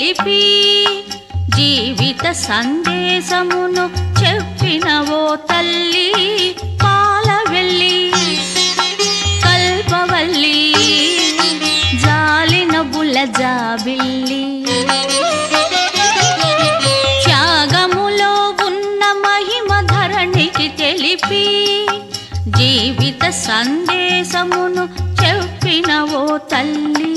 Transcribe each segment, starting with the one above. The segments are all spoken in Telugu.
తెలిపి జీవిత సందేశమును చెప్పినవో తల్లి పాలవెల్లి కల్పవల్లి జాలిన బుల జాబిల్లి త్యాగములో ఉన్న మహిమ ధరణికి తెలిపి జీవిత సందేశమును చెప్పినవో తల్లి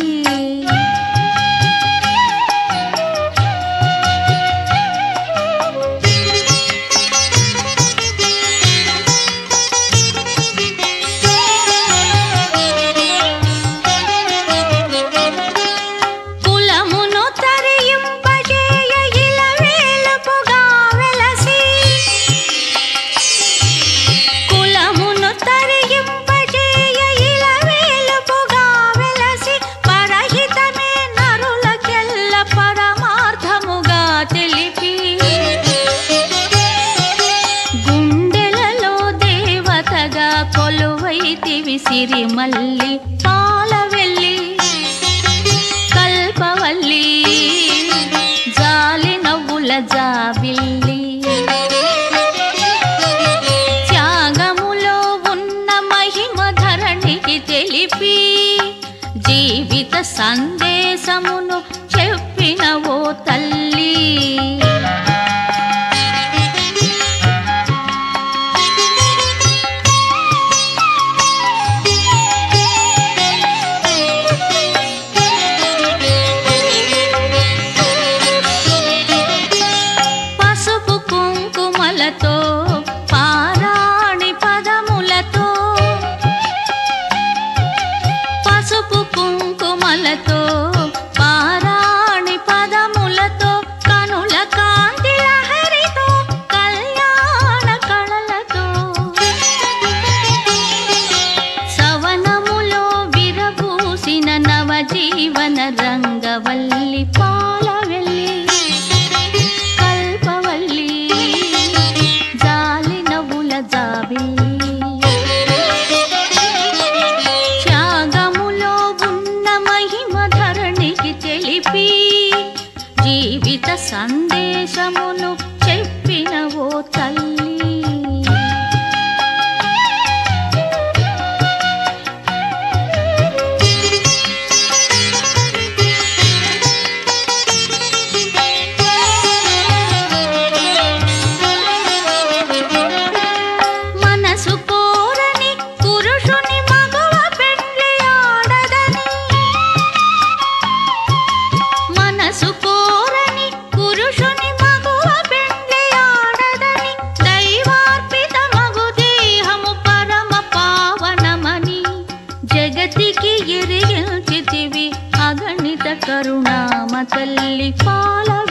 కులమును తరియింపజేయ ఇలవేలుపుగా వెలసి కులమును తరియింపజేయ ఇలవేలుపుగా వెలసి పరహితమే నరులకెల్ల పరమార్థముగా తెలిపి గుండెలలో దేవతగా కొలువైతివి సిరిమల్లి పాలవెల్లి కల్పవల్లి జాలి నవ్వుల జాబిల్లి త్యాగములో ఉన్న మహిమ ధరణికి తెలిపి జీవిత సందేశమును చెప్పినవో తల్లి పసుపు కుంకుమలతో పారాణి పదములతో పసుపు కుంకుమలతో పారాణి పదములతో కనుల కాంతి లహరితో కళ్యాణ కళలతో సవనములో విరబూసిన నవజీవన రంగవల్లి పాలవెల్లి కల్పవల్లి జాలి నవ్వుల జాబిల్లి త్యాగములో ఉన్న మహిమ ధరణికి తెలిపి జీవిత సందేశమును చెప్పినవో తల్లి మనసు కోరని పురుషుని మగవ పెండ్లి ఆడదని మనసు కోరని పురుషుని మగవ పెండ్లి ఆడదని దైవార్పిత మగు దేహము పరమ పావనమని జగతికి ఎరిగిల్చితివి అగణిత కరుణామ తల్లి పాలవ